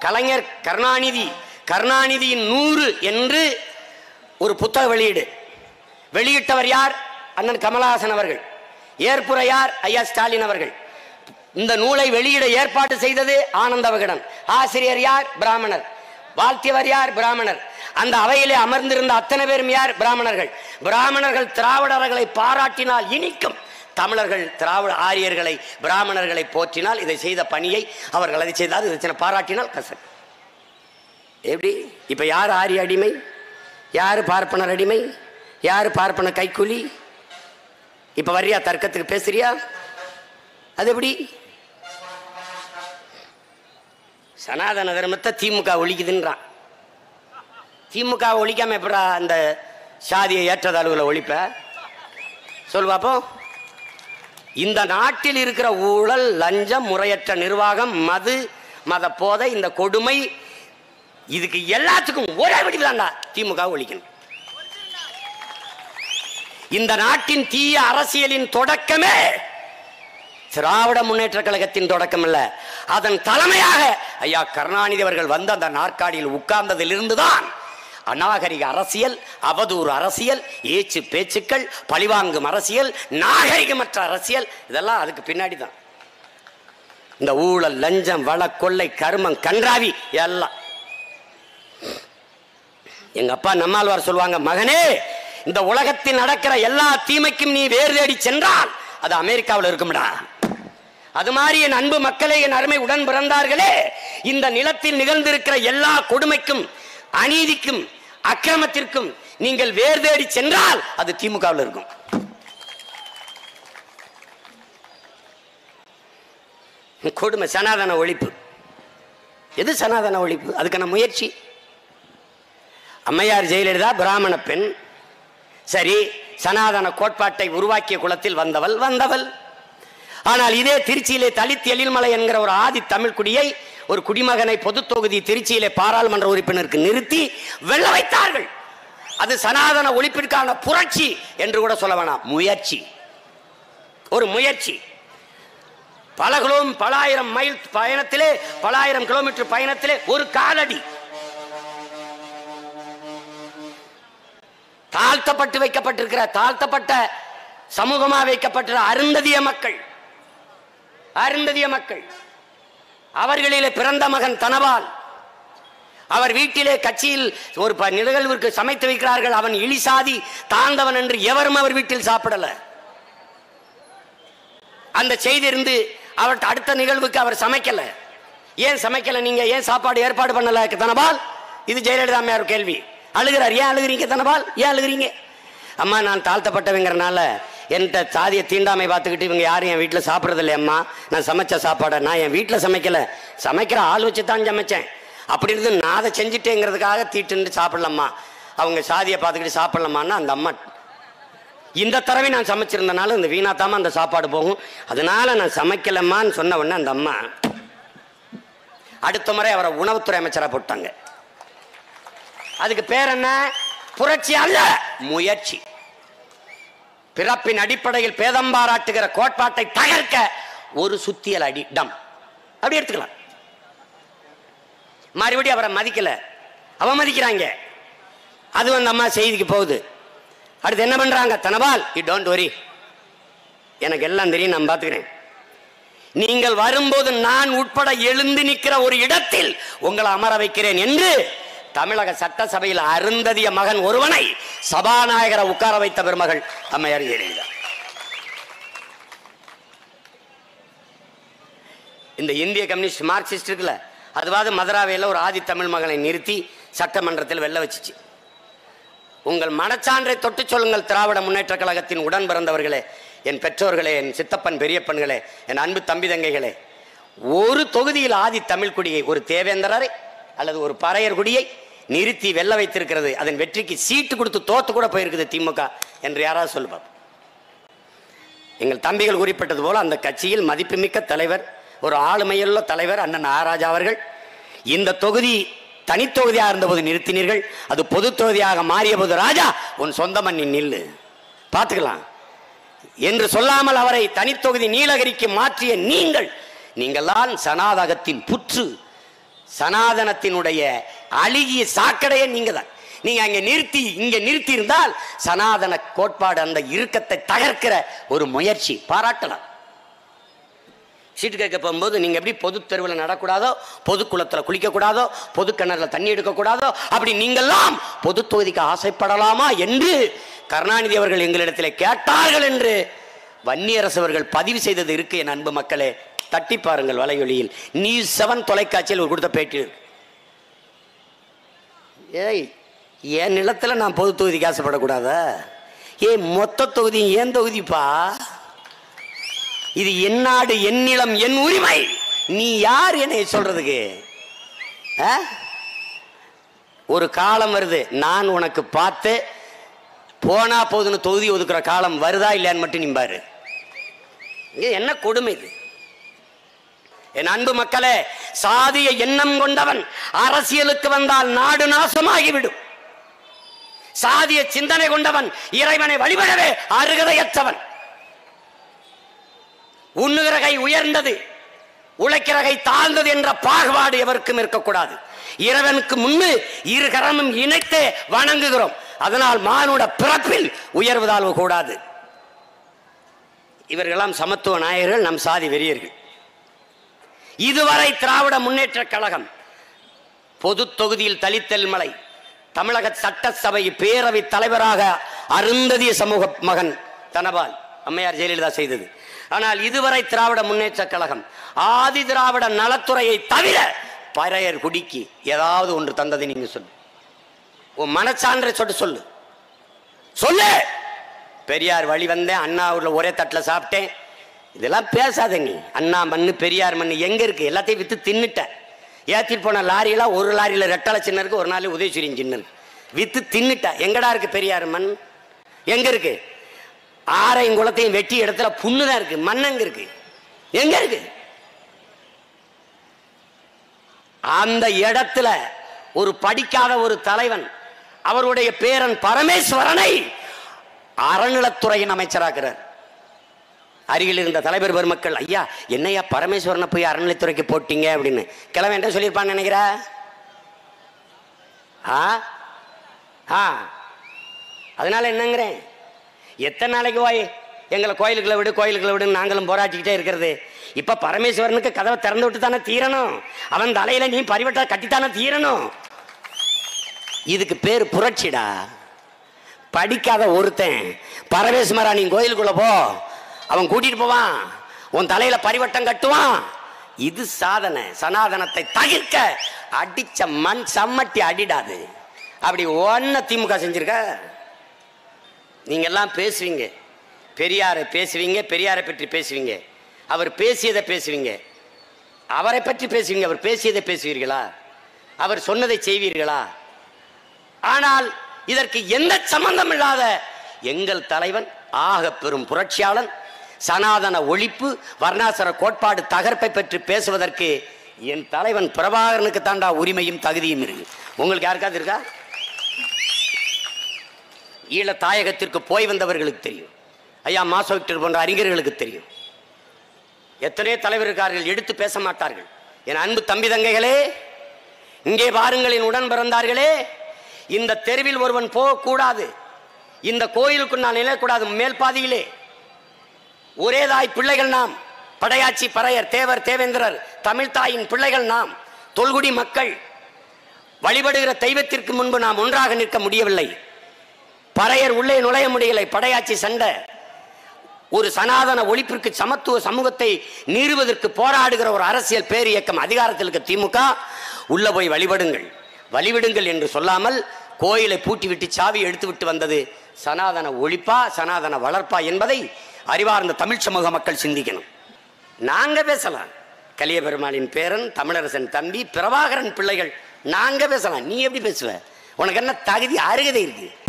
கலைஞர் கருணாநிதி கருணாநிதியின் நூறு என்று ஒரு புத்தக வெளியீடு வெளியிட்டவர் யார் அண்ணன் கமலஹாசன் அவர்கள் ஏற்புரையார் ஐயா ஸ்டாலின் அவர்கள் இந்த நூலை வெளியிட ஏற்பாடு செய்தது ஆனந்த விகடன் ஆசிரியர் யார் பிராமணர் வாழ்த்தியவர் யார் பிராமணர் அந்த அவையிலே அமர்ந்திருந்த அத்தனை பேரும் யார் பிராமணர்கள் பிராமணர்கள் திராவிடர்களை பாராட்டினால் இனிக்கும் தமிழர்கள் திராவிட ஆரியர்களை பிராமணர்களை போற்றினால் இதை செய்த பணியை அவர்கள் அதை செய்தால் இதை சின்ன பாராட்டினால் கசன் எப்படி இப்ப யார் ஆரிய அடிமை யார் பார்ப்பனர் அடிமை யார் பார்ப்பன கைக்கூலி இப்ப வர்றியா தர்க்கத்துக்கு பேசுறியா அது எப்படி சனாதன தர்மத்தை திமுக ஒழிக்குதுன்றான் திமுக ஒழிக்காம எப்படா அந்த சாதியை ஏற்றதாழ்வுகளை ஒழிப்ப சொல் பாப்போம் இந்த நாட்டில் இருக்கிற ஊழல் லஞ்சம் முறையற்ற நிர்வாகம் மது மத போதை இந்த கொடுமை இதுக்கு எல்லாத்துக்கும் ஒரே வடிவு தான்டா திமுக ஒழிக்கணும் இந்த நாட்டின் தீய அரசியலின் தொடக்கமே திராவிட முன்னேற்ற கழகத்தின் தொடக்கம் அல்ல அதன் தலைமையாக ஐயா கருணாநிதி அவர்கள் வந்து அந்த நாற்காலியில் உட்கார்ந்ததிலிருந்து தான் அநாகரிக அரசியல் அவதூறு அரசியல் ஏச்சு பேச்சுக்கள் பழிவாங்கும் அரசியல் நாகரிகமற்ற அரசியல் இதெல்லாம் அதுக்கு பின்னாடி தான் இந்த ஊழல் லஞ்சம் வள கொள்ளை கருமம் கன்றாவி எல்லாம் எங்க அப்பா நம்மாழ்வார் சொல்லுவாங்க மகனே இந்த உலகத்தில் நடக்கிற எல்லா தீமைக்கும் நீ வேறு தேடி சென்றால் அது அமெரிக்காவில் இருக்கும்டா அது மாதிரி என் அன்பு மக்களே என் அருமை உடன் பிறந்தார்களே இந்த நிலத்தில் நிகழ்ந்திருக்கிற எல்லா கொடுமைக்கும் அநீதிக்கும் அக்கிரமத்திற்கும் நீங்கள் வேர் தேடி சென்றால் அது திமுகவில் இருக்கும் கொடுமை சனாதன ஒழிப்பு எது சனாதன ஒழிப்பு அதுக்கான முயற்சி அம்மையார் ஜெயலலிதா பிராமண பெண் சரி சனாதன கோட்பாட்டை உருவாக்கிய குலத்தில் வந்தவள் வந்தவள் ஆனால் இதே திருச்சியிலே தலித் எழில்மலை என்கிற ஒரு ஆதி தமிழ் குடியை ஒரு குடிமகனை பொது தொகுதி திருச்சியிலே பாராளுமன்ற உறுப்பினருக்கு நிறுத்தி வெல்ல வைத்தார்கள் அது சனாதன ஒழிப்பிற்கான புரட்சி என்று கூட சொல்ல வேணாம் முயற்சி ஒரு முயற்சி பல கிலோ பல ஆயிரம் மைல் பயணத்திலே பல ஆயிரம் கிலோமீட்டர் பயணத்திலே ஒரு காலடி தாழ்த்தப்பட்டு வைக்கப்பட்டிருக்கிற தாழ்த்தப்பட்ட சமூகமா வைக்கப்பட்டிருக்கிற அருந்ததிய மக்கள் அருந்ததிய மக்கள் அவர்களிலே பிறந்த மகன் தனபால் அவர் வீட்டிலே கட்சியில் ஒரு ப- நிகழ்விற்கு சமைத்து வைக்கிறார்கள் அவன் இழிசாதி தாழ்ந்தவன் என்று எவரும் அவர் வீட்டில் சாப்பிடல அந்த செய்தி இருந்து அவர் அடுத்த நிகழ்வுக்கு அவர் சமைக்கல ஏன் சமைக்கல நீங்க ஏன் சாப்பாடு ஏற்பாடு பண்ணல தனபால் இது ஜெயலலிதா அம்மையார் கேள்வி அழுகிறார் ஏன் அழுகிறீங்க தனபால் ஏன் அழுகிறீங்க அம்மா நான் தாழ்த்தப்பட்டவங்கிறனால என்கிட்ட சாதியை தீண்டாமை பார்த்துக்கிட்டு இவங்க யாரும் என் வீட்டில் சாப்பிட்றது அம்மா நான் சமைச்ச சாப்பாடை நான் என் வீட்டில் சமைக்கல சமைக்கிற ஆள் வச்சு தான் சமைச்சேன் அப்படி இருந்து நான் அதை செஞ்சுட்டேங்கிறதுக்காக தீட்டுன்னு சாப்பிடலாமா அவங்க சாதியை பார்த்துக்கிட்டு சாப்பிடலாமான்னு அந்த அம்மா இந்த தடவை நான் சமைச்சிருந்தனால இந்த வீணாத்தாம அந்த சாப்பாடு போகும் அதனால நான் சமைக்கலம்மான்னு சொன்ன உடனே அந்த அம்மா அடுத்த முறை அவரை உணவுத்துறை அமைச்சரா போட்டாங்க அதுக்கு பேர் என்ன புரட்சி அல்ல முயற்சி பிறப்பின் அடிப்படையில் பேதம் பாராட்டுகிற கோட்பாட்டை தகர்க்க ஒரு சுத்தியல் அடி டம் அப்படி எடுத்துக்கலாம் மறுபடியும் அவரை மதிக்கல அவமதிக்கிறாங்க அது அந்த அம்மா செய்திக்கு போகுது அடுத்து என்ன பண்றாங்க தனபால் யூ டோன்ட் வரி எனக்கு எல்லாம் தெரியும் நான் பார்த்துக்கிறேன் நீங்கள் வரும்போது நான் உட்பட எழுந்து நிற்கிற ஒரு இடத்தில் உங்களை அமர வைக்கிறேன் என்று தமிழக சட்டசபையில் அருந்ததிய மகன் ஒருவனை சபாநாயகரை உட்கார வைத்த பெருமகள் அம்மையார் ஜெயலலிதா இந்த இந்திய கம்யூனிஸ்ட் மார்க்சிஸ்ட் இருக்குல்ல அதுவாது மதுராவையில் ஒரு ஆதி தமிழ் மகனை நிறுத்தி சட்டமன்றத்தில் வெல்ல வச்சுச்சு உங்கள் மனச்சான்றை தொட்டு சொல்லுங்கள் திராவிட முன்னேற்ற கழகத்தின் உடன் பிறந்தவர்களே என் பெற்றோர்களே என் சித்தப்பன் பெரியப்பன்களே என் அன்பு தம்பி தங்கைகளே ஒரு தொகுதியில் ஆதி தமிழ் குடியை ஒரு தேவேந்திரரை அல்லது ஒரு பறையர் குடியை நிறுத்தி வெல்ல வைத்திருக்கிறது அதன் வெற்றிக்கு சீட்டு கொடுத்து தோத்து கூட போயிருக்குது திமுக என்று யாராவது சொல்லுவார் எங்கள் தம்பிகள் குறிப்பிட்டது போல அந்த கட்சியில் மதிப்புமிக்க தலைவர் ஒரு ஆளுமையுள்ள தலைவர் அண்ணன் ஆராஜா அவர்கள் இந்த தொகுதி தனித்தொகுதியாக இருந்தபோது நிறுத்தினீர்கள் அது பொது தொகுதியாக மாறிய போது ராஜா உன் சொந்த மண்ணின் நில்லு பார்த்துக்கலாம் என்று சொல்லாமல் அவரை தனித்தொகுதி நீலகிரிக்கு மாற்றிய நீங்கள் நீங்கள்தான் சனாதகத்தின் புற்று சனாதனத்தினுடைய அழுகிய சாக்கடையே நீங்க தான் நீங்க அங்க நிறுத்தி இங்க நிறுத்தி இருந்தால் சனாதன கோட்பாடு அந்த இறுக்கத்தை தகர்க்கிற ஒரு முயற்சி பாராட்டலாம் சீட்டு கேட்க போகும்போது நீங்க எப்படி பொது தெருவில் நடக்கூடாதோ பொது குளத்துல குளிக்க கூடாதோ பொது கிணறுல தண்ணி எடுக்கக்கூடாதோ அப்படி நீங்கெல்லாம் பொது தொகுதிக்கு ஆசைப்படலாமா என்று கருணாநிதி அவர்கள் எங்களிடத்தில் கேட்டார்கள் என்று வன்னியரசு அவர்கள் பதிவு செய்தது இருக்கு என் அன்பு மக்களே தட்டி பாருங்கள் வலையொலியில் நியூஸ் செவன் தொலைக்காட்சியில் ஒரு கொடுத்த பேட்டி இருக்கு. ஏய் என் நிலத்துல நான் பொது தொகுதிக்கு ஆசைப்படக்கூடாதா ஏய் மொத்த தொகுதி ஏன் தொகுதிப்பா இது என் நாடு என் நிலம் என் உரிமை நீ யார் என்னை சொல்றதுக்கு ஆ? ஒரு காலம் வருது நான் உனக்கு பார்த்து போனா போதுன்னு தொகுதி ஒதுக்குற காலம் வருதா இல்லையான்னு மட்டும் நீ பாரு இது என்ன கொடுமை இது என் அன்பு மக்களே சாதிய எண்ணம் கொண்டவன் அரசியலுக்கு வந்தால் நாடு நாசமாகிவிடும் சாதிய சிந்தனை கொண்டவன் இறைவனை வழிபடவே அருகதையற்றவன் உண்ணுகிற கை உயர்ந்தது உழைக்கிற கை தாழ்ந்தது என்ற பாகுபாடு எவருக்கும் இருக்கக்கூடாது இறைவனுக்கு முன்பு இரு கரமும் இணைத்து வணங்குகிறோம் அதனால் மானுட பிறப்பில் உயர்வதாழ்வு கூடாது இவர்களெல்லாம் சமத்துவ நாயகர்கள் நம் சாதி வெறியர்கள் இதுவரை திராவிட முன்னேற்ற கழகம் பொது தொகுதியில் தலித்தல் மலை தமிழக சட்டசபை பேரவை தலைவராக அருந்ததிய சமூக மகன் தனபால் அம்மையார் ஜெயலலிதா செய்தது ஆனால் இதுவரை திராவிட முன்னேற்ற கழகம் ஆதி திராவிட நலத்துறையை தவிர பறையர் குடிக்கு ஏதாவது ஒன்று தந்ததை நீங்க சொல்லு உன் மனச்சான்றை சொல்லு சொல்லு சொல்லு பெரியார் வழி வந்தேன் அண்ணா ஊர்ல ஒரே தட்டில் சாப்பிட்டேன் இதெல்லாம் பேசாத நீ அண்ணா மண்ணு பெரியார் மண்ணு எங்க இருக்கு எல்லாத்தையும் வித்து தின்னுட்டேன் ஏத்திட்டு போன லாரியெல்லாம் ஒரு லாரியில ரெட்டலை சின்ன இருக்கு ஒரு நாள் உதயசூரியன் சின்ன இருக்கு வித்து தின்னுட்டேன் எங்கடா இருக்கு பெரியார் மண் எங்க இருக்கு ஆரையும் குளத்தையும் வெட்டி இடத்துல புண்ணு தான் இருக்கு மண் எங்க இருக்கு எங்க இருக்கு அந்த இடத்துல ஒரு படிக்காத ஒரு தலைவன் அவருடைய பேரன் பரமேஸ்வரனை அறநிலத்துறையின் அமைச்சராக்குறார் அருகில் இருந்த தலைவர் பெருமக்கள் ஐயா என்னையா பரமேஸ்வரனை போய் அறநிலைத்துறைக்கு போட்டீங்க அப்படின்னு கிழமை என்ன சொல்லியிருப்பான்னு நினைக்கிற ஆ ஆ அதனால என்னங்கிறேன் எத்தனை நாளைக்கு போய் எங்களை கோயிலுக்குள்ள விடு கோயிலுக்குள்ள விடுன்னு நாங்களும் போராட்டிக்கிட்டே இருக்கிறது இப்ப பரமேஸ்வரனுக்கு கதவை திறந்து விட்டு தானே தீரணும் அவன் தலையில நீ பரிவட்டா கட்டித்தானே தீரணும் இதுக்கு பேர் புரட்சிடா படிக்காத ஒருத்தன் பரமேஸ்வரா நீ கோயிலுக்குள்ள போ அவன் கூட்டிட்டு போவான் உன் தலையில பரிவட்டம் கட்டுவான் இது சாதனை சனாதனத்தை தகிர்க்க அடிச்ச மண் சம்மட்டி அடிடாது அப்படி ஒன்ன திமுக செஞ்சிருக்க நீங்க எல்லாம் பேசுவீங்க பெரியாரை பேசுவீங்க பெரியாரை பற்றி பேசுவீங்க அவர் பேசியதை பேசுவீங்க அவரை பற்றி பேசுவீங்க அவர் பேசியதை பேசுவீர்களா அவர் சொன்னதை செய்வீர்களா ஆனால் இதற்கு எந்த சம்பந்தம் இல்லாத எங்கள் தலைவன் ஆக பெரும் புரட்சியாளன் சனாதன ஒழிப்பு வர்ணாசர கோட்பாடு தகர்ப்பை பற்றி பேசுவதற்கு என் தலைவன் பிரபாகரனுக்கு தாண்டா உரிமையும் தகுதியும் இருக்கு உங்களுக்கு யாருக்காவது இருக்கா ஈழ தாயகத்திற்கு போய் வந்தவர்களுக்கு தெரியும் ஐயா மாசோ விக்டர் போன்ற அறிஞர்களுக்கு தெரியும் எத்தனையோ தலைவர் இருக்கார்கள் எடுத்து பேச மாட்டார்கள் என் அன்பு தம்பி தங்கைகளே இங்கே பாருங்கள் என் உடன் பிறந்தார்களே இந்த தெருவில் ஒருவன் போகக்கூடாது இந்த கோயிலுக்கு நான் நிலையக்கூடாது மேல் பாதியிலே ஒரே தாய் பிள்ளைகள் நாம் படையாச்சி பறையர் தேவர் தேவேந்திரர் தமிழ் தாயின் பிள்ளைகள் நாம் தொல்குடி மக்கள் வழிபடுகிற தெய்வத்திற்கு முன்பு நாம் ஒன்றாக நிற்க முடியவில்லை பறையர் உள்ளே நுழைய முடியலை படையாச்சி சண்டை ஒரு சனாதன ஒழிப்பிற்கு சமத்துவ சமூகத்தை நிறுவதற்கு போராடுகிற ஒரு அரசியல் பேர் இயக்கம் அதிகாரத்தில் இருக்க திமுக உள்ள போய் வழிபடுங்கள் வழிவிடுங்கள் என்று சொல்லாமல் கோயிலை பூட்டிவிட்டு சாவி எடுத்து விட்டு வந்தது சனாதன ஒழிப்பா சனாதன வளர்ப்பா என்பதை அறிவார்ந்த தமிழ் சமூக மக்கள் சிந்திக்கணும் நாங்க பேசலாம் கலிய பெருமாளின் பேரன் தமிழரசன் தம்பி பிரபாகரன் பிள்ளைகள் நாங்க பேசலாம் நீ எப்படி பேசுவ உனக்கு என்ன தகுதி அருகதை இருக்கு